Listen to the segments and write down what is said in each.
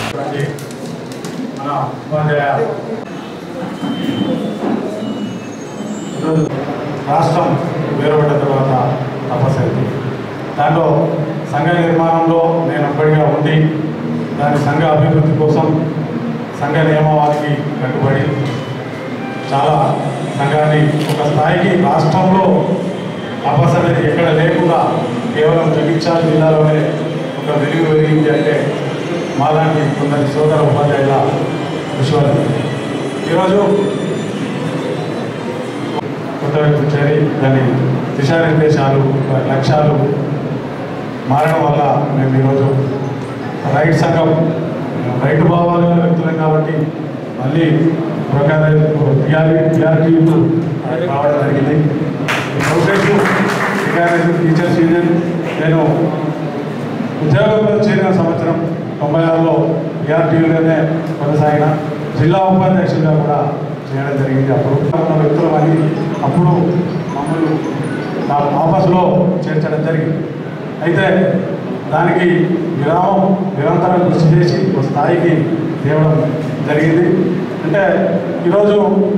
మన ఉపాధ్యాయ ఈరోజు రాష్ట్రం వేరుపడ్డ తర్వాత తపస్సైంది దాంట్లో సంఘ నిర్మాణంలో నేను ఒక్కడిగా ఉండి దాని సంఘ అభివృద్ధి కోసం సంఘ నియమావళికి కట్టుబడి చాలా సంఘాన్ని ఒక స్థాయికి రాష్ట్రంలో తపస్సు అనేది ఎక్కడ లేకుండా కేవలం జగిత్యాల జిల్లాలోనే ఒక వెలుగు వెలిగింది అంటే మాలాంటి కొందరి సోదర ఉపాధ్యాయుల కృషి వల్ల ఈరోజు కొత్త వ్యక్తులు చేరి దాని దిశానిర్దేశాలు లక్ష్యాలు మారడం వల్ల మేము ఈరోజు రైట్ సంఘం రైతు భావాలు గల వ్యక్తులం కాబట్టి మళ్ళీ ప్రకారం టీఆర్పీ రావడం జరిగింది ప్రోగ్రెస్ టీఆర్ఎస్ టీచర్స్ యూనియన్ నేను ఉద్యోగంలో చేరిన సంవత్సరం తొంభై ఆరులో టీఆర్టీయూలోనే కొనసాగిన జిల్లా ఉపాధ్యక్షుడిగా కూడా చేయడం జరిగింది అప్పుడు ఉన్న వ్యక్తులు అని అప్పుడు మమ్మల్ని నా ఆఫీసులో చేర్చడం జరిగింది అయితే దానికి విరామం నిరంతరం కృషి చేసి ఒక స్థాయికి తేవడం జరిగింది అంటే ఈరోజు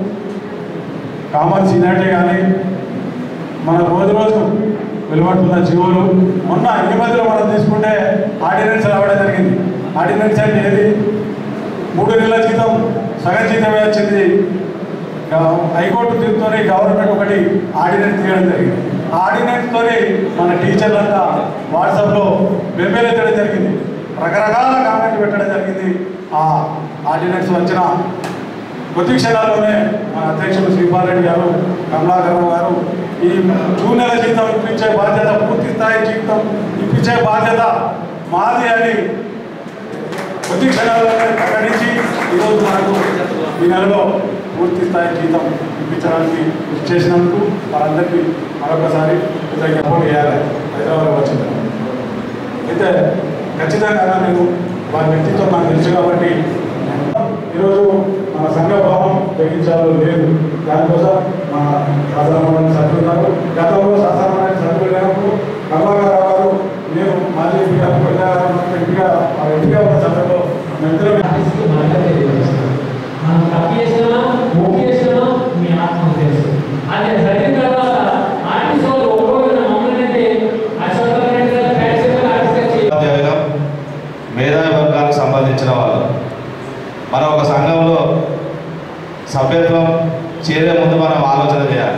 కామన్ సీనియారిటీ కానీ మన రోజు రోజు వెలువడుతున్న జీవులు మొన్న ఈ మధ్యలో మనం తీసుకుంటే ఆర్డినెన్స్ రావడం జరిగింది ఆర్డినెన్స్ అంటే ఏది మూడు నెలల జీతం సగం జీతమే వచ్చింది గా- హైకోర్టు తీర్పుతోనే గవర్నమెంట్ ఒకటి ఆర్డినెన్స్ తీయడం జరిగింది ఆ ఆర్డినెన్స్తోనే మన టీచర్లంతా వాట్సాప్లో బెంబేలెత్తడం జరిగింది రకరకాల కామెంట్ పెట్టడం జరిగింది ఆ ఆర్డినెన్స్ వచ్చిన కొద్ది క్షణాల్లోనే మన అధ్యక్షుడు శ్రీపాల్ రెడ్డి గారు కమలాకర్ గారు ఈ జూన్ నెల జీతం ఇప్పించే బాధ్యత పూర్తి స్థాయి జీతం ఇప్పించే బాధ్యత మాది అని కొద్ది క్షణాల్లోనే ప్రకటించి ఈరోజు మనకు ఈ నెలలో పూర్తి స్థాయి జీతం ఇప్పించడానికి కృషి చేసినందుకు వారందరికీ మరొకసారి కృతజ్ఞతలు వేయాలి హైదరాబాద్ వచ్చింది అయితే ఖచ్చితంగా నేను వారి వ్యక్తిత్వం నాకు తెలుసు కాబట్టి ఈరోజు మన సంఘ భావం తగ్గించాలో లేదు దానికోసం మన శాసనమండలి సభ్యులు ఉన్నారు గతంలో శాసనమండలి సభ్యులు లేనప్పుడు కమలాకర్ గారు నేను మాజీ ఎంపీగా ఎంపీగా ఎంపీగా ఆ ఎంపీగా ఉన్న సమయంలో మేమిద్దరం ఆఫీస్కి బాగా తెలియజేస్తాం మనం తప్పు చేసినా ఓకే చేసినా మీ ఆత్మకు తెలుసు అది జరిగిన తర్వాత ఆఫీస్ వాళ్ళు ఒక్కొక్కరు మమ్మల్ని అంటే అసోసియేట్ ప్యాక్స్ ఆఫీస్కి ఉపాధ్యాయులం మేధావి వర్గానికి సంబంధించిన వాళ్ళు మనం ఒక సంఘంలో సభ్యత్వం చేరే ముందు మనం ఆలోచన చేయాలి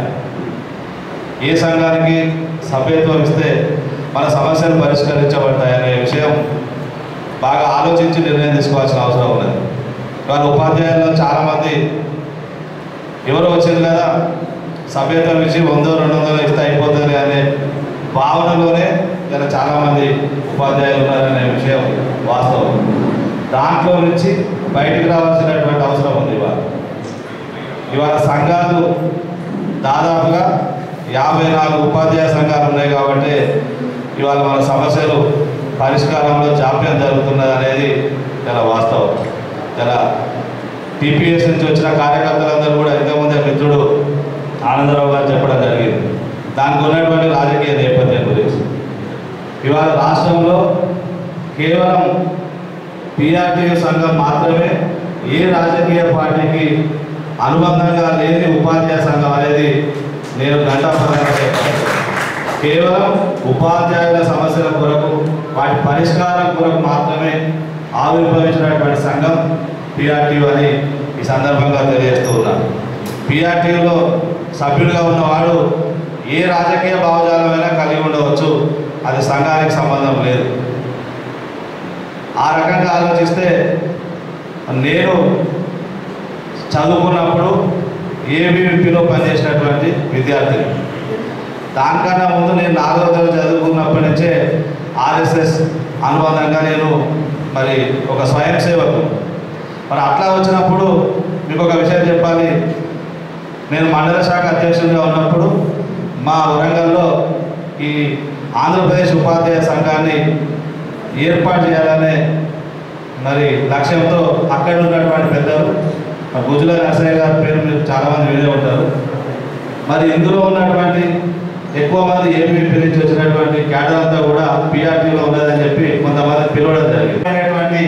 ఏ సంఘానికి సభ్యత్వం ఇస్తే మన సమస్యలు పరిష్కరించబడతాయనే విషయం బాగా ఆలోచించి నిర్ణయం తీసుకోవాల్సిన అవసరం ఉన్నది ఇవాళ ఉపాధ్యాయుల్లో చాలామంది ఎవరు వచ్చింది కదా సభ్యత్వం ఇచ్చి వందో రెండు వందలు ఇస్తే అయిపోతుంది అనే భావనలోనే ఇలా చాలామంది ఉపాధ్యాయులు ఉన్నారనే విషయం వాస్తవం దాంట్లో నుంచి బయటికి రావాల్సినటువంటి అవసరం ఉంది ఇవాళ ఇవాళ సంఘాలు దాదాపుగా యాభై నాలుగు ఉపాధ్యాయ సంఘాలు ఉన్నాయి కాబట్టి ఇవాళ మన సమస్యలు పరిష్కారంలో జాప్యం జరుగుతున్నది అనేది చాలా వాస్తవం చాలా టీపీఎస్ నుంచి వచ్చిన కార్యకర్తలందరూ కూడా ఇంతకుముందే మిత్రుడు ఆనందరావు గారు చెప్పడం జరిగింది దానికి ఉన్నటువంటి రాజకీయ నేపథ్యం గురించి ఇవాళ రాష్ట్రంలో కేవలం పిఆర్టీ సంఘం మాత్రమే ఏ రాజకీయ పార్టీకి అనుబంధంగా లేని ఉపాధ్యాయ సంఘం అనేది నేను ఘంటాపరంగా చెప్పాను కేవలం ఉపాధ్యాయుల సమస్యల కొరకు వాటి పరిష్కారం కొరకు మాత్రమే ఆవిర్భవించినటువంటి సంఘం పిఆర్టీ అని ఈ సందర్భంగా తెలియజేస్తూ ఉన్నాను పిఆర్టీలో సభ్యుడిగా ఉన్నవాడు ఏ రాజకీయ భావజాలమైనా కలిగి ఉండవచ్చు అది సంఘానికి సంబంధం లేదు ఆ రకంగా ఆలోచిస్తే నేను చదువుకున్నప్పుడు ఏబీవీపీలో పనిచేసినటువంటి విద్యార్థిని దానికన్నా ముందు నేను నాలుగో తరగతి చదువుకున్నప్పటి నుంచే ఆర్ఎస్ఎస్ అనుబంధంగా నేను మరి ఒక స్వయం సేవకు మరి అట్లా వచ్చినప్పుడు మీకు ఒక విషయం చెప్పాలి నేను మండల శాఖ అధ్యక్షుడిగా ఉన్నప్పుడు మా వరంగల్లో ఈ ఆంధ్రప్రదేశ్ ఉపాధ్యాయ సంఘాన్ని ఏర్పాటు చేయాలనే మరి లక్ష్యంతో అక్కడ ఉన్నటువంటి పెద్దలు మరి గుజుల నరసయ్య గారి పేరు మీరు చాలామంది వినే ఉంటారు మరి ఇందులో ఉన్నటువంటి ఎక్కువ మంది ఏపీపీ నుంచి వచ్చినటువంటి క్యాడర్ అంతా కూడా పీఆర్టీలో ఉన్నదని చెప్పి కొంతమంది పిలవడం జరిగింది అయినటువంటి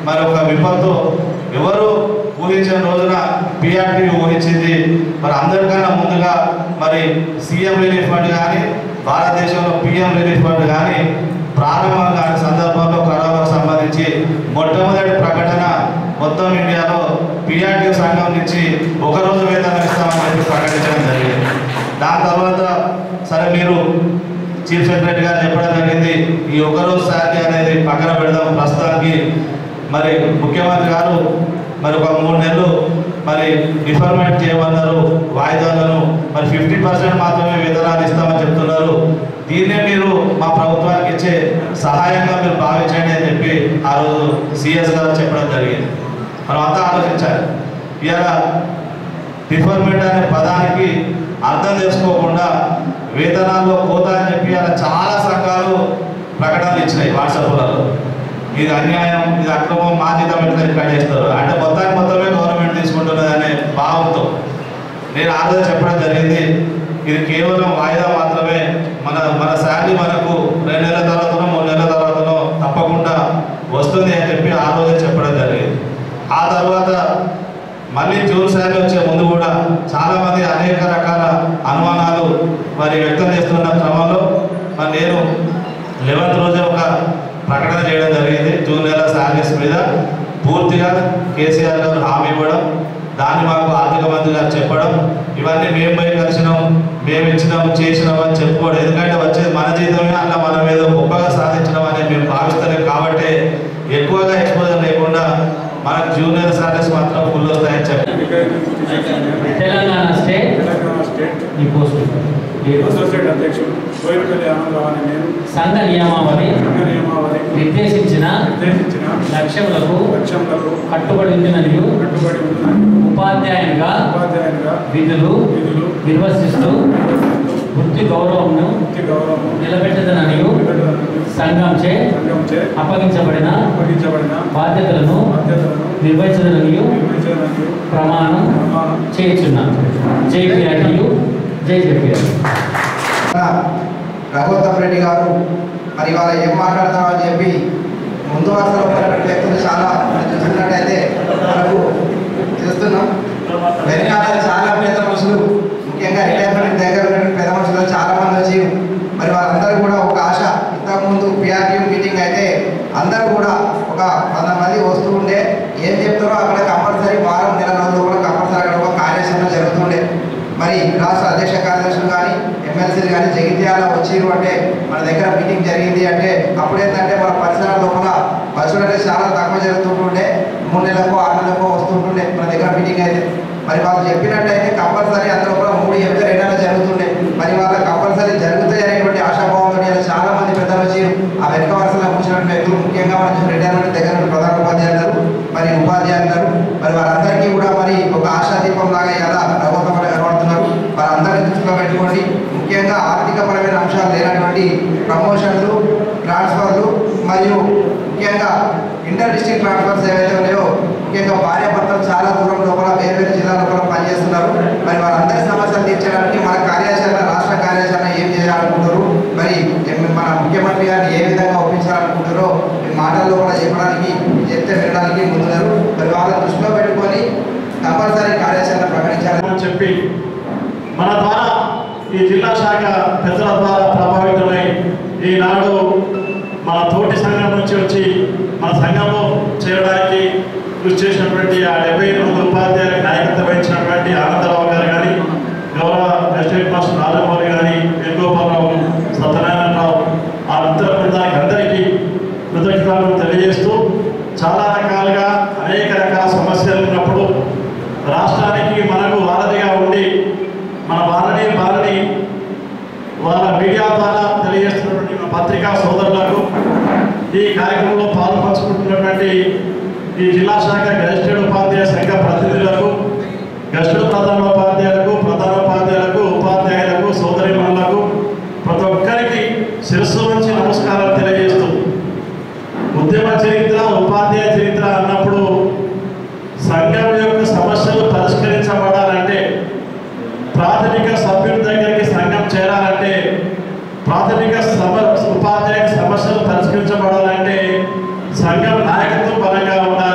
మరి ఒక విపత్తు ఎవరు ఊహించిన రోజున పిఆర్టీ ఊహించింది మరి అందరికన్నా ముందుగా మరి సీఎం రిలీఫ్ ఫండ్ కానీ భారతదేశంలో పిఎం రిలీఫ్ ఫండ్ కానీ ప్రారంభం కాని సందర్భంలో కరోనాకు సంబంధించి మొట్టమొదటి ప్రకటన మొత్తం ఇండియాలో పిఆర్టీ సంఘం నుంచి ఒక రోజు వేతనం ఇస్తామని చెప్పి ప్రకటించడం జరిగింది దాని తర్వాత సరే మీరు చీఫ్ సెక్రటరీ గారు చెప్పడం జరిగింది ఈ ఒకరోజు శాలరీ అనేది పక్కన పెడదాం ప్రస్తుతానికి మరి ముఖ్యమంత్రి గారు మరి ఒక మూడు నెలలు మరి డిఫర్మెంట్ చేయమన్నారు వాయిదాలను మరి ఫిఫ్టీ పర్సెంట్ మాత్రమే వేతనాలు ఇస్తామని చెప్తున్నారు దీన్నే మీరు మా ప్రభుత్వానికి ఇచ్చే సహాయంగా మీరు భావించండి అని చెప్పి ఆ రోజు సిఎస్ గారు చెప్పడం జరిగింది మనం అంతా ఆలోచించాలి ఇవాళ డిఫర్మెంట్ అనే పదానికి అర్థం చేసుకోకుండా వేతనాల్లో కోత అని చెప్పి అలా చాలా సంఘాలు ప్రకటనలు ఇచ్చినాయి వాట్సాప్లలో ఇది అన్యాయం ఇది అక్రమం మా జీతం ఎట్లా ఇక్కడ చేస్తారు అంటే మొత్తానికి మొత్తమే గవర్నమెంట్ తీసుకుంటున్నది అనే భావంతో నేను ఆ రోజు చెప్పడం జరిగింది ఇది కేవలం వాయిదా మాత్రమే మన మన శాలరీ మనకు రెండు నెలల తర్వాతనో మూడు నెలల తర్వాతనో తప్పకుండా వస్తుంది అని చెప్పి ఆ రోజే చెప్పడం జరిగింది ఆ తర్వాత మళ్ళీ జూన్ శాలరీ వచ్చే ముందు కూడా చాలా మంది అనేక రకాల అనుమానాలు మరి వ్యక్తం చేస్తున్న క్రమంలో మరి నేను లెవెన్త్ రోజే ఒక ప్రకటన చేయడం జరిగింది జూన్ నెల శాలరీస్ మీద పూర్తిగా కేసీఆర్ గారు హామీ ఇవ్వడం దాన్ని మాకు ఆర్థిక మంత్రి గారు చెప్పడం ఇవన్నీ మేము పోయి కలిసినాం మేము ఇచ్చినాం చేసినాం అని చెప్పుకోవడం ఎందుకంటే వచ్చేది మన జీతమే అలా మనం ఏదో గొప్పగా సాధించడం అనేది మేము భావిస్తలేం కాబట్టి ఎక్కువగా ఎక్స్పోజర్ లేకుండా మనకు జూనియర్ శాలరీస్ మాత్రం ఫుల్ వస్తాయని చెప్పి తెలంగాణ స్టేట్ తెలంగాణ స్టేట్ ఈ పోస్ట్ అసోసియేట్ అధ్యక్షుడు కోయిలపల్లి ఆనందరావు అనే నేను సంఘ నియమావళి సంఘ నియమావళి నిర్దేశించిన నిర్దేశించిన లక్ష్యములకు లక్ష్యములకు కట్టుబడి ఉందిననియు కట్టుబడి ఉన్న ఉపాధ్యాయునిగా ఉపాధ్యాయునిగా విధులు విధులు నిర్వర్తిస్తూ వృత్తి గౌరవంను వృత్తి గౌరవం నిలబెట్టదననియు సంఘంచే సంఘంచే అప్పగించబడిన అప్పగించబడిన బాధ్యతలను బాధ్యతలను నిర్వహించదననియు నిర్వహించడానికి ప్రమాణం ప్రమాణం చేయుచున్నాను జై పిఆర్టీయు జై జేపీఆర్ రఘుత్తం రెడ్డి గారు మరి వాళ్ళు ఏం మాట్లాడతారో అని చెప్పి ముందు వరుసలో ఉన్నటువంటి వ్యక్తులు చాలా మనం చూస్తున్నట్టయితే మనకు చూస్తున్నాం వెనకాల చాలా పెద్ద మనుషులు ముఖ్యంగా రిటైర్మెంట్ దగ్గర ఉన్నటువంటి పెద్ద మనుషులు చాలా మంది వచ్చి మరి వాళ్ళందరూ కూడా ఒక ఆశ ఇంతకుముందు పిఆర్టీ మీటింగ్ అయితే అందరూ కూడా ఒక వంద మంది వస్తూ ఉండే ఏం చెప్తారో అక్కడ కంపల్సరీ వారం నెల రోజులు కూడా కంపల్సరీ అక్కడ ఒక కార్యాచరణ జరుగుతుండే మరి రాష్ట్ర అధ్యక్ష కార్యదర్శులు కానీ ఎమ్మెల్సీలు కానీ జగిత్యాల వచ్చిరు అంటే మన దగ్గర మీటింగ్ జరిగింది అంటే అప్పుడు ఏంటంటే మన పరిసరాల లోపల బస్సులు అనేది చాలా తక్కువ జరుగుతుంటుండే మూడు నెలలకు ఆరు నెలలకు వస్తుంటుండే మన దగ్గర మీటింగ్ అయితే మరి వాళ్ళు చెప్పినట్టయితే కంపల్సరీ అందరూ కూడా మూడు చెప్తే రెండు నెలలు జరుగుతుండే మరి వాళ్ళ కంపల్సరీ జరుగుతాయి అనేటువంటి ఆశాభావంతో ఇలా చాలా మంది పెద్దలు వచ్చి ఆ వెనుక వరుసలో కూర్చున్నటువంటి వ్యక్తులు ముఖ్యంగా మన రిటైర్మెంట్ దగ్గర ఉన్న ప్రధాన ఉపాధ్యాయులు మరి ఉపాధ్యాయులు మరి వారందరికీ కూడా మరి ఒక ఆశాదీపం లాగా ఎలా ప్రభుత్వం కనబడుతున్నారు వారందరినీ దృష్టిలో పెట్టుకోండి ముఖ్యంగా ఆర్థికపరమైన అంశాలు లేనటువంటి ప్రమోషన్లు ట్రాన్స్ఫర్లు మరియు ముఖ్యంగా ఇంటర్ డిస్ట్రిక్ట్ ట్రాన్స్ఫర్స్ ఏవైతే ఉన్నాయో ముఖ్యంగా భార్యాభర్తలు చాలా దూరం లోపల వేరు వేరు జిల్లాల లోపల పనిచేస్తున్నారు మరి వారందరి సమస్యలు తీర్చడానికి మన కార్యాచరణ రాష్ట్ర కార్యాచరణ ఏం చేయాలనుకుంటారు మరి ఎం- మన ముఖ్యమంత్రి గారిని ఏ విధంగా ఒప్పించాలనుకుంటారో మీ మాటల్లో కూడా చెప్పడానికి చెప్తే వినడానికి ముందున్నారు మరి వాళ్ళని దృష్టిలో పెట్టుకొని కంపల్సరీ కార్యాచరణ ప్రకటించాలి అని చెప్పి మన ద్వారా ఈ జిల్లా శాఖ పెద్దల ద్వారా ప్రభావితమై ఈనాడు మన తోటి సంఘం నుంచి వచ్చి మన సంఘంలో చేరడానికి కృషి చేసినటువంటి ఆ డెబ్బై ఎనిమిది ఉపాధ్యాయులకు నాయకత్వం వహించినటువంటి ఆనందరావు గారు కానీ గౌరవ ఎస్టేట్ మాస్టర్ రాజమౌళి కానీ వేణుగోపాలరావు సత్యనారాయణరావు ఆ మిత్ర బృందానికి అందరికీ కృతజ్ఞతలు తెలియజేస్తూ చాలా రకాలుగా అనేక రకాల సమస్యలు ఉన్నప్పుడు రాష్ట్రానికి మనకు వారధిగా ఉండి మన వారని వారిని వాళ్ళ మీడియా ద్వారా తెలియజేస్తున్నటువంటి మన పత్రికా సోదరులకు ఈ కార్యక్రమంలో పాల్పంచుకుంటున్నటువంటి ఈ జిల్లా శాఖ గెజిటెడ్ ఉపాధ్యాయ సంఘ ప్రతినిధులకు గెజిటెడ్ ప్రధానోపాధ్యాయులకు ప్రధానోపాధ్యాయులకు ఉపాధ్యాయులకు సోదరిమణులకు ప్రతి ఒక్కరికి శిరస్సు నుంచి నమస్కారాలు తెలియజేస్తూ ఉద్యమ చరిత్ర ఉపాధ్యాయ చరిత్ర అన్నప్పుడు సంఘం యొక్క సమస్యలు పరిష్కరించబడాలంటే ప్రాథమిక సభ్యుడి దగ్గరికి సంఘం చేరాలంటే ప్రాథమిక సమ ఉపాధ్యాయ సమస్యలు పరిష్కరించబడాలంటే సంఘం నాయకత్వం బలంగా ఉండాలి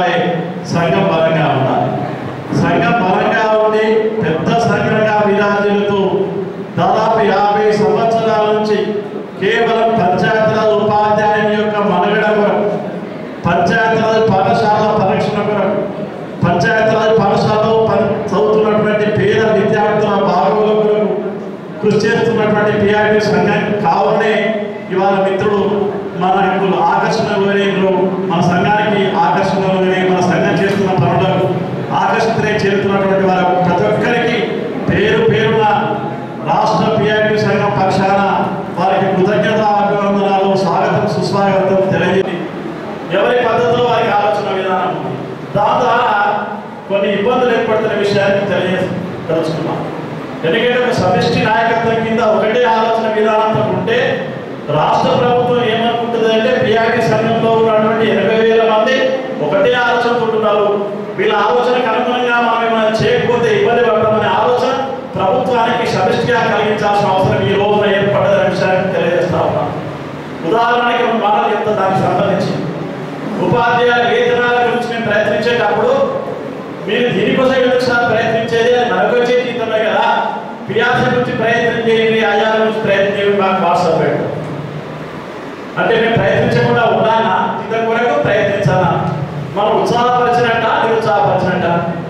సంఘం కావాలనే ఇవాళ మిత్రులు మన ఇప్పుడు ఆకర్షణలోనే మన సంఘానికి ఆకర్షణలోనే మన సంఘం చేస్తున్న పనులకు ఆకర్షితులై చేరుతున్నటువంటి వారు ప్రతి ఒక్కరికి పేరు పేరున రాష్ట్ర పిఐటి సంఘం పక్షాన వారికి కృతజ్ఞత అభివందనాలు స్వాగతం సుస్వాగతం తెలియజేసి ఎవరి పద్ధతిలో వారికి ఆలోచన విధానం ఉంది దాని ద్వారా కొన్ని ఇబ్బందులు ఏర్పడుతున్న విషయాన్ని తెలియదలుచుకున్నాం ఎందుకంటే ఒక సమిష్టి నాయకత్వం కింద ఒకటే ఆలోచన విధానంతో ఉంటే రాష్ట్ర ప్రభుత్వం ఏమనుకుంటుంది అంటే పిఆర్టీ సంఘంలో ఉన్నటువంటి ఎనభై వేల మంది ఒకటే ఆలోచనతో ఉన్నారు వీళ్ళ ఆలోచనకు అనుగుణంగా మనం ఏమైనా చేయకపోతే ఇబ్బంది పడతామనే ఆలోచన ప్రభుత్వానికి సమిష్టిగా కలిగించాల్సిన అవసరం ఈ రోజున ఏర్పడదనే విషయాన్ని తెలియజేస్తా ఉన్నాం ఉదాహరణకి ఒక మాటలు చెప్తా దానికి సంబంధించి ఉపాధ్యాయుల వేతనాల గురించి మేము ప్రయత్నించేటప్పుడు మీరు దీనికోసం ఎందుకు సార్ ప్రయత్నించేది అది మనకు వచ్చే జీతమే కదా పియాస గురించి ప్రయత్నం చేయండి ఆయాల గురించి ప్రయత్నం చేయండి మాకు వాట్సాప్ పెట్టు అంటే మేము ప్రయత్నించకుండా ఉన్నానా జీతం కొరకు ప్రయత్నించాలా మనం ఉత్సాహపరిచినట్ట నిరుత్సాహపరిచినట్ట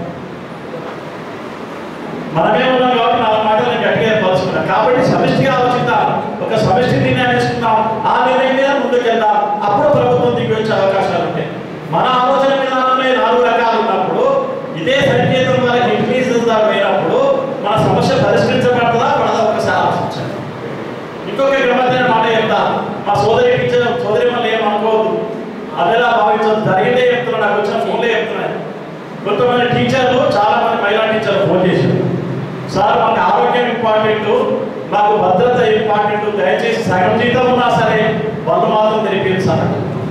మనమే ఉన్నాం కాబట్టి నాలుగు మాటలు నేను గట్టిగా పలుచుకున్నాను కాబట్టి సమిష్టిగా ఆలోచిద్దాం ఒక సమిష్టి నిర్ణయం తీసుకుందాం ఆ నిర్ణయం మీద ముందుకు వెళ్దాం అప్పుడు ప్రభుత్వం దిగి వచ్చే అవకాశాలు ఉంటాయి మన ఆలోచన విధానంలో ఈ నాలుగు రకాలు ఉన్నప్పుడు ఇదే సంకేతం వాళ్ళకి ఇంక్రీజ్ అయినప్పుడు మన సమస్య పరిష్కరించబడుతుందా పడదా ఒకసారి ఆలోచించండి ఇంకొక గమ్మత్తైన మాట చెప్తా మా సోదరి టీచర్ సోదరి మళ్ళీ ఏమనుకోవద్దు అదేలా భావించదు జరిగిందే చెప్తున్నా నాకు వచ్చిన ఫోన్లే చెప్తున్నాను కొంతమంది టీచర్లు చాలా మంది మహిళా టీచర్లు ఫోన్ చేశారు సార్ మాకు ఆరోగ్యం ఇంపార్టెంట్ మాకు భద్రత ఇంపార్టెంట్ దయచేసి సగం జీతం ఉన్నా సరే వాళ్ళు మాత్రం తెలిపింది సార్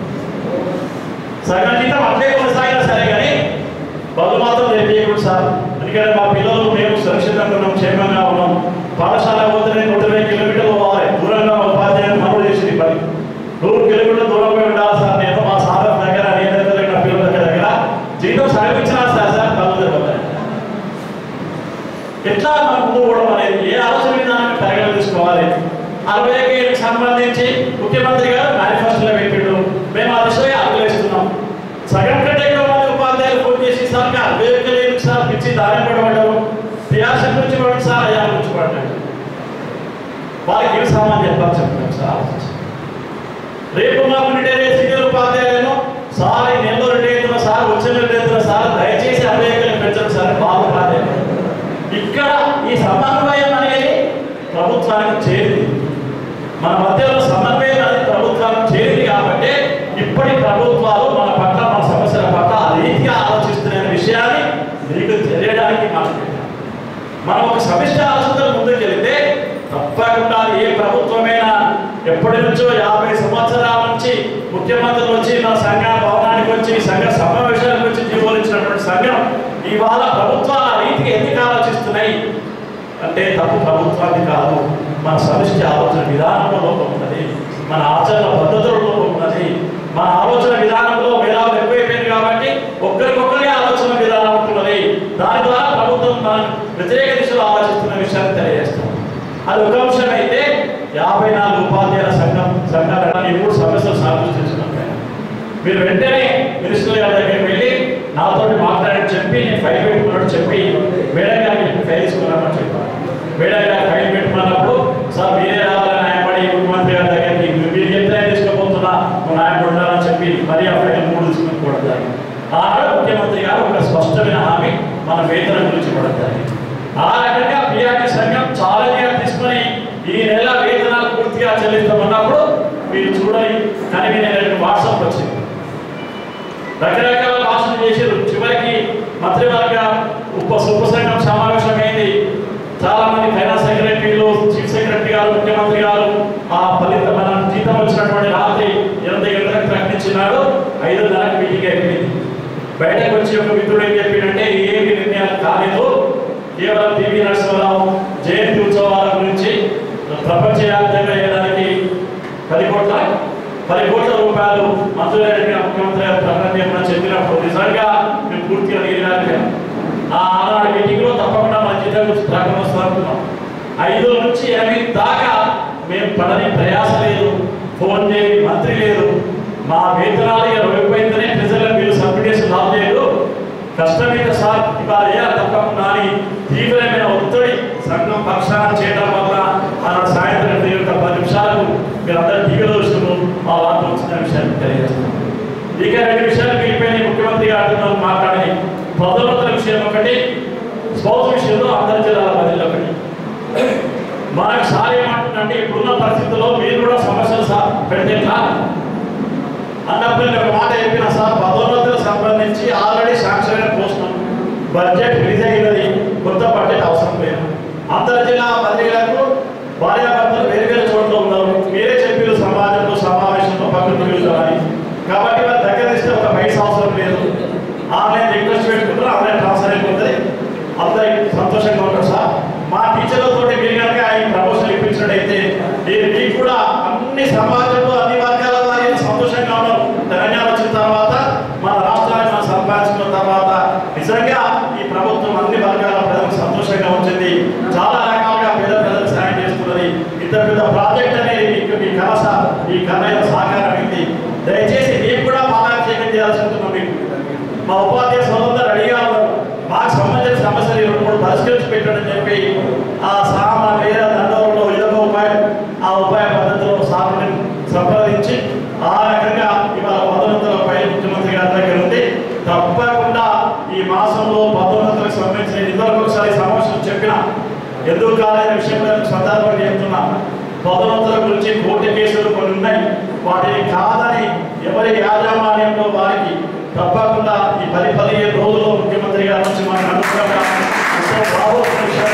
సగం జీతం అట్లే కొనసాగినా సరే కానీ బదులు మాత్రం తెలియకూడదు సార్ ఎందుకంటే మా పిల్లలు మేము సురక్షితంగా ఉన్నాం క్షేమంగా ఉన్నాం పాఠశాల పోతే నూట ఇరవై కిలోమీటర్లు పోవాలి దూరంగా మా ఉపాధ్యాయులు మనలు చేసింది పని నూరు కిలోమీటర్లు దూరం పోయి ఉండాలి సార్ నేను మా సార్ దగ్గర నేను దగ్గర నా పిల్లల దగ్గర దగ్గర జీతం సగం ఇచ్చినా సార్ సార్ కళ్ళు జరుగుతాయి ఎట్లా మనం ముందు పోవడం అనేది ఏ ఆలోచన విధానాన్ని పరిగణన తీసుకోవాలి అరవై ఏళ్ళకి సంబంధించి ముఖ్యమంత్రి గారు మేనిఫెస్టోలో పెట్టిండు మేము ఆ దిశగా అడుగులేస్తున్నాం సగం కంటే ఎక్కువ మంది ఉపాధ్యాయులు ఫోన్ చేసి సార్ అరవై ఏళ్ళకి సార్ పిచ్చి దారి పడబడ్డారు పియాస గురించి పడండి సార్ అయ్యా గురించి పడ్డాడు వాళ్ళకి ఏం సామాన్ చెప్పాలి చెప్తాం సార్ ఆలోచించి రేపు మాకు రిటైర్ అయ్యే సీనియర్ ఉపాధ్యాయులను సార్ ఈ నెలలో రిటైర్ అవుతున్న సార్ వచ్చే నెల రిటైర్ అవుతున్న సార్ దయచేసి అరవై ఏళ్ళకి పెంచండి సార్ బాబు ఉపాధ్యాయులు ఇక్కడ ఈ సమన్వయం అనేది ప్రభుత్వానికి చేరింది మన మధ్యలో సమన్వయం అనేది ప్రభుత్వానికి చేరింది కాబట్టి ఇప్పటి ప్రభుత్వాలు మన పట్ల మన సమస్యల పట్ల ఆ రీతిగా ఆలోచిస్తున్న విషయాన్ని మీకు తెలియడానికి మనం పెట్టాం. మనం ఒక సమిష్టి ఆలోచనతో ముందుకు వెళితే తప్పకుండా ఏ ప్రభుత్వమైనా ఎప్పటి నుంచో యాభై సంవత్సరాల నుంచి ముఖ్యమంత్రులు వచ్చి మన సంఘ భవనానికి వచ్చి సంఘ సమావేశానికి వచ్చి జీవోలించినటువంటి సంఘం ఇవాళ ప్రభుత్వాలు ఆ రీతికి ఎందుకు ఆలోచిస్తున్నాయి అంటే తప్పు ప్రభుత్వాన్ని కాదు మన సమిష్టి ఆలోచన విధానంలో లోపం ఉన్నది మన ఆచరణ పద్ధతుల లోపం ఉన్నది మన ఆలోచన విధానంలో మేధావులు ఎక్కువైపోయింది కాబట్టి ఒక్కరికొక్కరి ఆలోచన విధానం ఉంటున్నది దాని ద్వారా ప్రభుత్వం మన వ్యతిరేక దిశలో ఆలోచిస్తున్న విషయాన్ని తెలియజేస్తాం అది ఒక అంశం అయితే యాభై నాలుగు ఉపాధ్యాయుల సంఘం సంఘాలు ఈ మూడు సమస్యలు సాధించుకుంటున్నాం మీరు వెంటనే మినిస్టర్ గారి దగ్గరికి వెళ్ళి నాతో మాట్లాడి చెప్పి నేను ఫైల్ పెట్టుకున్నట్టు చెప్పి మేడం గారికి చెప్పి ఫైల్ తీసుకున్నామని చెప్పాను మేడం గారు ఫైల్ పెట్టుకున్నప్పుడు సార్ మీరే రావాలని ఆయనపడి ముఖ్యమంత్రి గారి దగ్గరికి మీరు చెప్తే తీసుకుపోతున్నా నువ్వు ఆయన ఉండాలని చెప్పి మరి ఆ ఫైల్ మూడు తీసుకుని కూడా జరిగింది ఆనాడు ముఖ్యమంత్రి గారు ఒక స్పష్టమైన హామీ మన వేతనం గురించి కూడా జరిగింది ఆ రకంగా పిఆర్టీ సంఘం ఛాలెంజ్గా తీసుకొని ఈ నెల వేతనాలు పూర్తిగా చెల్లిస్తామన్నప్పుడు మీరు చూడని కానీ నేను వాట్సాప్ వచ్చింది రకరకాల భాషలు చేశారు చివరికి మంత్రివర్గ ఉప ఉప సంఘం సమావేశం అయింది చాలా మంది ఫైనాన్స్ సెక్రటరీలు చీఫ్ సెక్రటరీ గారు ముఖ్యమంత్రి గారు ఆ ఫలిత మన జీతం వచ్చినటువంటి రాత్రి ఎనిమిది గంటలకు ప్రకటించినాడు ఐదున్నరకు మీటింగ్ అయిపోయింది బయటకు వచ్చి ఒక మిత్రుడు ఏం చెప్పిండంటే ఏమి నిర్ణయాలు కాలేదు కేవలం పివి నరసింహరావు జయంతి ఉత్సవాల గురించి ప్రపంచవ్యాప్తంగా చేయడానికి పది కోట్ల పది కోట్ల రూపాయలు మంత్రులైన ముఖ్యమంత్రి గారు ప్రకటన చేయమని చెప్పినప్పుడు నిజంగా మేము పూర్తిగా నీరు ఆ ఆనాడు మీటింగ్ లో తప్పకుండా మన జీతం గురించి ప్రకటన వస్తున్నాం ఐదు నుంచి ఎనిమిది దాకా మేము పడని ప్రయాస లేదు ఫోన్ చేయని మంత్రి లేదు మా వేతనాలు ఇరవై పోయిందనే ప్రజలు మీరు సబ్మిటేషన్ లాభ లేదు కష్టమైన సార్ ఇవాళ ఏ తప్పకుండా అని తీవ్రమైన ఒత్తిడి సంఘం పక్షాన చేయడం వల్ల ఆనాడు సాయంత్రం నేను ఒక పది నిమిషాలకు మీరు అందరూ టీవీలో చూస్తున్నారు మా వార్త వచ్చిన విషయాన్ని తెలియజేస్తున్నాను ఇక రెండు విషయాలు మిగిలిపోయినాయి ముఖ్యమంత్రి గారితో మాట్లాడి పదోన్నతుల విషయం ఒకటి స్పౌస్ విషయంలో అందరి జిల్లాల బదిలీ ఒకటి మనకు సార్ ఏమంటుందంటే ఇప్పుడున్న పరిస్థితుల్లో మీరు కూడా సమస్యలు సార్ పెడితే ఎట్లా అన్నప్పుడు నేను ఒక మాట చెప్పిన సార్ పదోన్నతులకు సంబంధించి ఆల్రెడీ శాంక్షన్ అయిన పోస్ట్ బడ్జెట్ రిలీజ్ అయినది కొత్త బడ్జెట్ అవసరం లేదు అంతర్ జిల్లా బదిలీలకు భార్యాభర్తలు వేరు వేరు చోట్ల ఉన్నారు మీరే చెప్పారు సమాజంలో సమావేశంలో పక్కన పిలుస్తారని కాబట్టి వారి దగ్గర ఇస్తే ఒక పైసా అవసరం లేదు ఆన్లైన్ రిక్వెస్ట్ పెట్టుకుంటారు ఆన్లైన్ ట్రాన్స్ఫర్ అయిపోతుంది అందరికి సంతోషంగా ఉంటారు సార్ మా టీచర్లతో మీరు కనుక ఈ ప్రమోషన్ ఇప్పించినట్టయితే మీరు మీకు కూడా అన్ని సమాజంలో అన్ని వర్గాల వారి సంతోషంగా ఉన్నారు తెలంగాణ వచ్చిన తర్వాత మన రాష్ట్రాన్ని మనం సంపాదించుకున్న తర్వాత నిజంగా ఈ ప్రభుత్వం అన్ని వర్గాల ప్రజలకు సంతోషంగా ఉంచింది చాలా రకాలుగా పేద ప్రజలకు సాయం చేస్తున్నది ఇంత పెద్ద ప్రాజెక్ట్ అనేది మీకు మీ కలస ఈ కళ సహకారం అయింది దయచేసి మీకు కూడా పాలాభిషేకం చేయాల్సి ఉంటుంది మీకు మా ఉపాధ్యాయ సోదరులు రెడీగా ఉన్నారు మాకు సంబంధించిన సమస్యలు ఈ రెండు మూడు పరిష్కరించి పెట్టండి చెప్పి ఆ సామ వేరే దండంలో ఏదో ఉపాయం ఆ ఉపాయ పద్ధతిలో సార్ని సంప్రదించి ఆ రకంగా ఇవాళ పదోన్నతుల పై ముఖ్యమంత్రి గారి దగ్గర ఉంది తప్పకుండా ఈ మాసంలో పదోన్నతులకు సంబంధించిన ఇద్దరు ఒకసారి సమావేశం చెప్పిన ఎందుకు కాలేని విషయంలో సందర్భంగా చెప్తున్నా పదోన్నతుల గురించి కోర్టు కేసులు కొన్ని ఉన్నాయి వాటిని కాదని ఎవరి యాజమాన్యంలో వారికి తప్పకుండా ఈ పది పదిహేను రోజుల్లో ముఖ్యమంత్రి గారి నుంచి మనకు అనుకూలంగా ఎంతో బాగోతున్న విషయాలు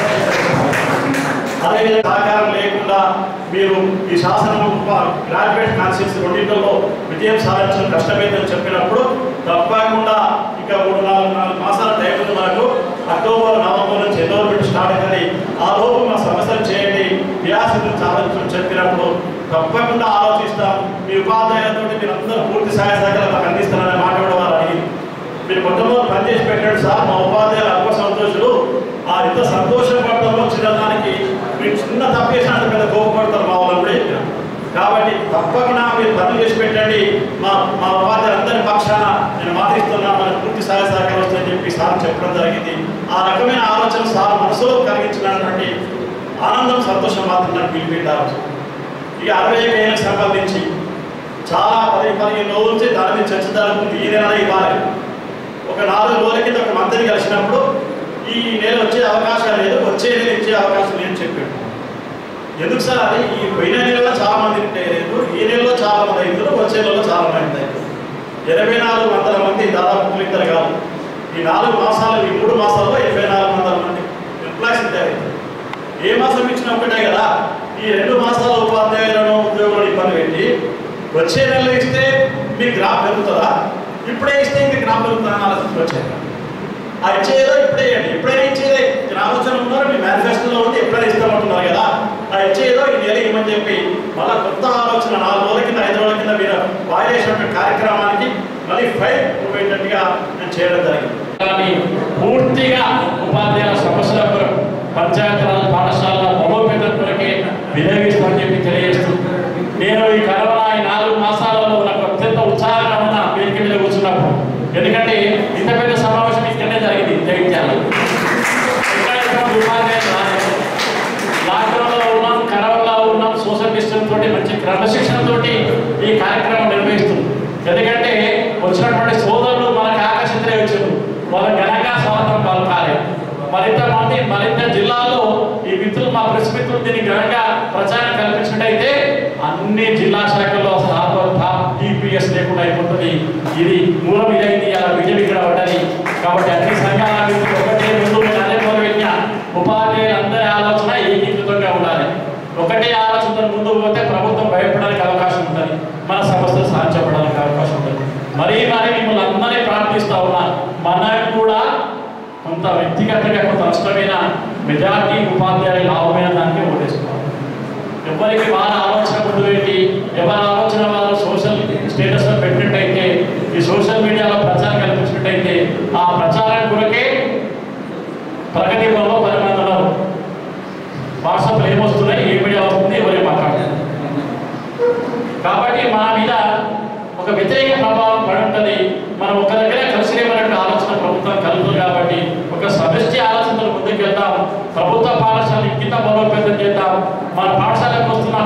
అదే సహకారం లేకుండా మీరు ఈ శాసనం గ్రాడ్యుయేట్ కాన్సెన్స్ రెండింటిలో విజయం సాధించడం కష్టమైందని చెప్పినప్పుడు తప్పకుండా ఇంకా మూడు నాలుగు నాలుగు మాసాల టైం ఉంది మనకు అక్టోబర్ నవంబర్ నుంచి ఎన్రోల్మెంట్ స్టార్ట్ అవుతుంది ఆ లోపు మా సమస్యలు చేయండి వ్యాసం సాధించడం చెప్పినప్పుడు తప్పకుండా ఆలోచిస్తాం మీ ఉపాధ్యాయులతో మీరు అందరూ పూర్తి సహాయ సహకారాలు మాకు అందిస్తారనే మాట కూడా వారు అడిగింది మీరు మొట్టమొదటి పని చేసి పెట్టాడు సార్ మా ఉపాధ్యాయులు అల్ప సంతోషులు ఆ ఇంత సంతోషం పడటంలో చిన్నదానికి మీరు చిన్న తప్పు చేసినంత పెద్ద కోపపడతారు మా వాళ్ళు కూడా చెప్పిన కాబట్టి తప్పకుండా మీరు పనులు చేసి పెట్టండి మా మా ఉపాధ్యాయులు అందరి పక్షాన నేను మాటిస్తున్నా మనకు పూర్తి సహాయ సహకారం వస్తుందని చెప్పి సార్ చెప్పడం జరిగింది ఆ రకమైన ఆలోచన సార్ మనసులో కలిగించినటువంటి ఆనందం సంతోషం మాత్రం నాకు పిలిపిండారు ఇక అరవై ఏళ్ళకి సంబంధించి చాలా పది పదిహేను రోజుల నుంచి దాని మీద చర్చ జరుగుతుంది ఈ నెల ఇవ్వాలి ఒక నాలుగు రోజుల కింద ఒక మంత్రి కలిసినప్పుడు ఈ నెల వచ్చే అవకాశం లేదు వచ్చే నెల ఇచ్చే అవకాశం లేదని చెప్పాడు ఎందుకు సార్ అది ఈ పోయిన నెలలో చాలా మంది రిటైర్ అయ్యారు ఈ నెలలో చాలా మంది అయ్యారు వచ్చే నెలలో చాలా మంది అయ్యారు ఇరవై నాలుగు వందల మంది దాదాపు ఇద్దరు కాదు ఈ నాలుగు మాసాలు ఈ మూడు మాసాల్లో ఇరవై నాలుగు వందల మంది ఎంప్లాయీస్ రిటైర్ అయ్యారు ఏ మాసం ఇచ్చినా ఒకటే కదా ఈ రెండు మాసాల ఉపాధ్యాయులను ఉద్యోగులను ఇబ్బంది పెట్టి వచ్చే నెలలో ఇస్తే మీ గ్రాఫ్ పెరుగుతుందా ఇప్పుడే ఇస్తే ఇంకా గ్రాఫ్ పెరుగుతుందని ఆలోచించి వచ్చారు ఆ ఇచ్చేదో ఇప్పుడే ఇవ్వండి ఎప్పుడైనా ఇచ్చేదే ఆలోచన ఉన్నారు మీ మేనిఫెస్టోలో ఉంది ఎప్పుడైనా ఇస్తామంటున్నారు కదా ఆ ఇచ్చేదో ఈ నెల ఇవ్వమని చెప్పి మళ్ళీ కొత్త ఆలోచన నాలుగు రోజుల కింద ఐదు రోజుల కింద మీరు వాయిదా చేసినటువంటి కార్యక్రమానికి మళ్ళీ ఫైవ్ పోయేటట్టుగా నేను చేయడం జరిగింది కానీ పూర్తిగా ఉపాధ్యాయుల సమస్యల కొరకు పంచాయతీరాజ్ పాఠశాల బలోపేతం కొరకే వినియోగిస్తామని చెప్పి తెలియజేస్తూ నేను ఈ కరోనా ఈ నాలుగు మాసాలలో నాకు అత్యంత ఉత్సాహంగా ఉన్న వేదిక మీద కూర్చున్నప్పుడు ఎందుకంటే ఇంత పెద్ద సమావేశం ఇక్కడనే జరిగింది జగిత్యాల ఎక్కడ ఎక్కడ ఉపాధ్యాయులు రాలేదు లాక్డౌన్లో ఉన్నాం కరోనాలో ఉన్నాం సోషల్ డిస్టెన్స్ తోటి మంచి క్రమశిక్షణ తోటి ఈ కార్యక్రమం నిర్వహిస్తుంది ఎందుకంటే వచ్చినటువంటి సోదరులు మనకు ఆకర్షితులై వచ్చారు వాళ్ళ ఘనంగా స్వాగతం పలకాలి మరింత మంది మరింత జిల్లాల్లో ఈ మిత్రులు మా ప్రెస్ మిత్రులు దీన్ని ఘనంగా ప్రచారం కల్పించినట్టయితే అన్ని జిల్లా శాఖల్లో టీపీఎస్ లేకుండా అయిపోతుంది ఇది మూలం ఇదైంది అలా విజయం ఇక్కడ పడ్డది కాబట్టి అన్ని సంఘాల మిత్రులు ఒకటే ముందు నేను అదే మొదలుపెట్టిన ఉపాధ్యాయులు అందరి ఆలోచన ఏకీకృతంగా ఉండాలి ఒకటే ఆలోచనతో ముందుకు పోతే ప్రభుత్వం భయపడడానికి అవకాశం ఉంటుంది మన సమస్యలు సాధించబడడానికి అవకాశం ఉంటుంది మరీ మరీ మిమ్మల్ని అందరినీ ప్రార్థిస్తా ఉన్నా మనకు కూడా కొంత వ్యక్తిగతంగా కొంత నష్టమైన మెజార్టీ ఉపాధ్యాయులు లాభమైన దానికి ఓటేసుకోవాలి ఎవరికి వారి ఆలోచన ముందు పెట్టి ఎవరి ఆలోచన వారు సోషల్ స్టేటస్లో పెట్టినట్టయితే ఈ సోషల్ మీడియాలో ప్రచారం కల్పించినట్టయితే ఆ ప్రచారం కొరకే ప్రగతి భవన్లో పది మంది ఉన్నారు వాట్సాప్లో ఏమొస్తున్నాయి ఏ మీడియా వస్తుంది ఎవరే మాట్లాడుతున్నారు కాబట్టి మన మీద ఒక వ్యతిరేక ప్రభావం పడి ఉంటుంది మనం ఒక దగ్గర కలిసి లేవనట్టు ఆలోచన ప్రభుత్వం కలుగుతుంది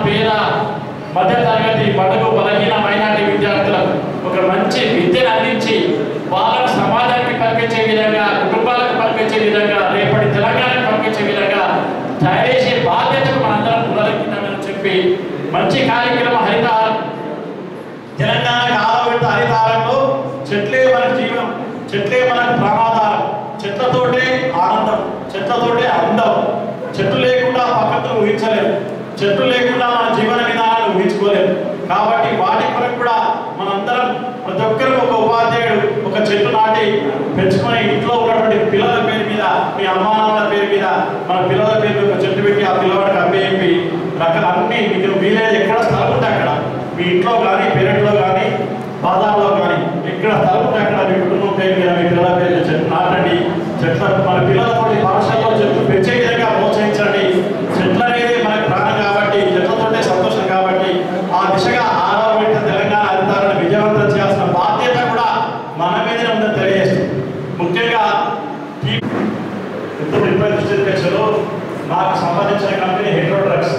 పేద మధ్య తరగతి బడుగు బలహీన మైనార్టీ విద్యార్థులకు ఒక మంచి విద్యను అందించి వాళ్ళకు సమాజానికి పంపించే విధంగా కుటుంబాలకు పంపించే విధంగా రేపటి తెలంగాణకు పంపించే విధంగా తయారు చేసే బాధ్యతకు మనందరం పునరుద్ధరించామని చెప్పి మంచి కార్యక్రమం హరితహారం తెలంగాణకు ఆలోపెట్ట హరితారంలో చెట్లే మన జీవనం చెట్లే మనకు ప్రాణాధారం చెట్లతోటే ఆనందం చెట్లతోటే అందం చెట్లు లేకుండా పక్కన ఊహించలేము చెట్లు లేకుండా మన జీవన విధానాలు ఊహించుకోలేము కాబట్టి వాటి కొరకు కూడా మనందరం ప్రతి ఒక్కరు ఒక ఉపాధ్యాయుడు ఒక చెట్టు నాటి పెంచుకొని ఇంట్లో ఉన్నటువంటి పిల్లల పేరు మీద మీ అమ్మా నాన్నల పేరు మీద మన పిల్లల పేరు మీద ఒక చెట్టు పెట్టి ఆ పిల్లవాడికి అప్పేపి రకాల అన్ని మీకు వీలైతే ఎక్కడ స్థలం ఉంటే అక్కడ మీ ఇంట్లో కానీ పెరట్లో కానీ బాదాంలో కానీ ఎక్కడ స్థలం ఉంటే అక్కడ మీ కుటుంబం పేరు మీద మీ పిల్లల పేరు మీద చెట్టు నాటండి చెట్ల మన పిల్లలతోటి పాఠశాలలో చెట్లు పెంచే విధంగా ప్రోత్సహించండి చెట్లు అనేది మనకు ప్రాణం కాబట్టి చెట్లతోటే సంతోషం కాబట్టి ఆ దిశగా ఆరోగ్య తెలంగాణ అధికారులను విజయవంతం చేయాల్సిన బాధ్యత కూడా మన మీదనే ఉందని తెలియజేస్తుంది ముఖ్యంగా ఈ ఇప్పుడు రిపేర్ డిస్ట్రిక్ట్లో నాకు సంబంధించిన కంపెనీ హెడ్రో డ్రగ్స్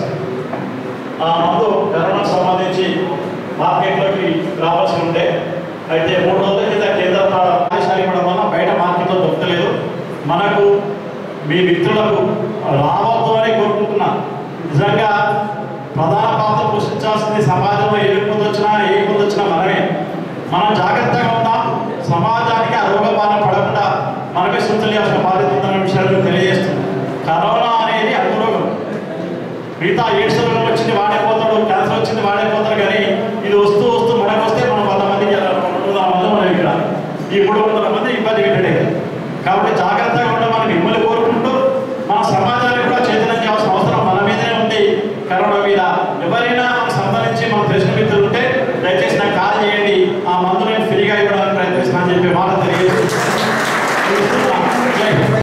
ఆ మందు కరోనాకు సంబంధించి మార్కెట్లోకి రావాల్సి ఉండే అయితే మూడు రోజుల కింద కేంద్ర ఆదేశాలు ఇవ్వడం వల్ల బయట మార్కెట్లో దొరకలేదు మనకు మీ మిత్రులకు రావద్దు అని కోరుకుంటున్నా నిజంగా ప్రధాన పాత్ర పోషించాల్సింది సమాజంలో ఏ ఇబ్బంది వచ్చినా ఏ ఇబ్బంది వచ్చినా మనమే మనం జాగ్రత్తగా ఉందాం సమాజానికి ఆ రోగ బారిన పడకుండా మనమే సూచనయాల్సిన బాధ్యత ఉందన్న విషయాన్ని తెలియజేస్తుంది కరోనా అనేది అంటురోగం మిగతా ఎయిడ్స్ రోగం వచ్చింది వాడైపోతాడు క్యాన్సర్ వచ్చింది వాడైపోతాడు కానీ ఇది వస్తూ వస్తూ మనకు వస్తే మనం వంద మందికి రెండు వందల మంది మనం ఇక్కడ ఈ మూడు వందల మంది ఇబ్బంది పెట్టడే కాబట్టి జాగ్రత్తగా ఉండమని మిమ్మల్ని కోరుకుంటూ మన సమాజానికి కూడా చైతన్యం చేయాల్సిన అవసరం మన మీదనే ఉంది కరోనా మీద ఎవరైనా మనకు సంబంధించి మన తెలిసిన మిత్రులు ఉంటే దయచేసి నాకు కాల్ చేయండి ఆ మందు నేను ఫ్రీగా ఇవ్వడానికి ప్రయత్నిస్తున్నాను అని చెప్పి మాట తెలియజేస్తున్నాను జై హింద్.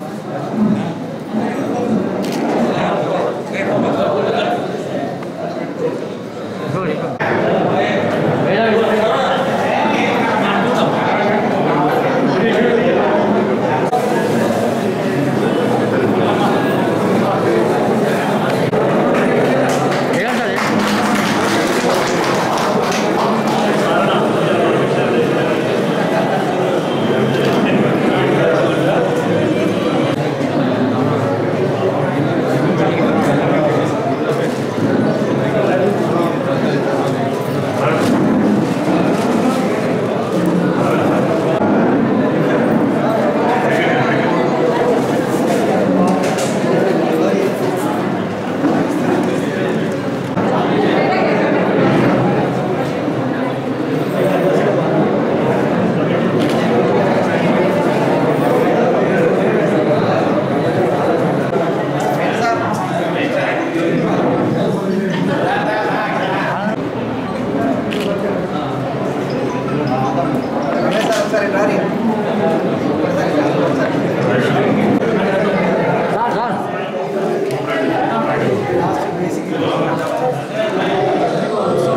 సార్ ఒకసారి రారి ఒకసారి రారి, ఒకసారి.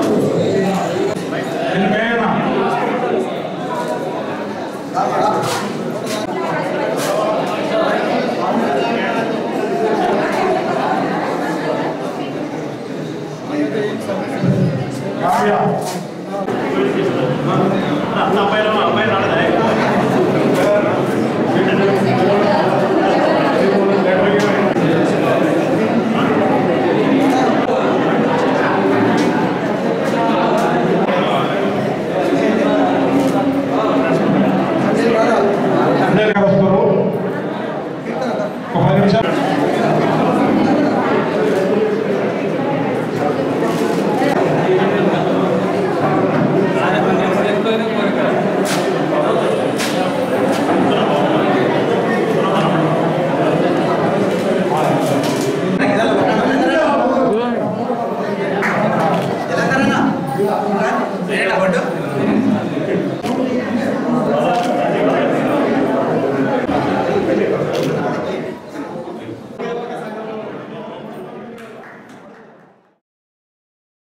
నేను మేనా రా, రా.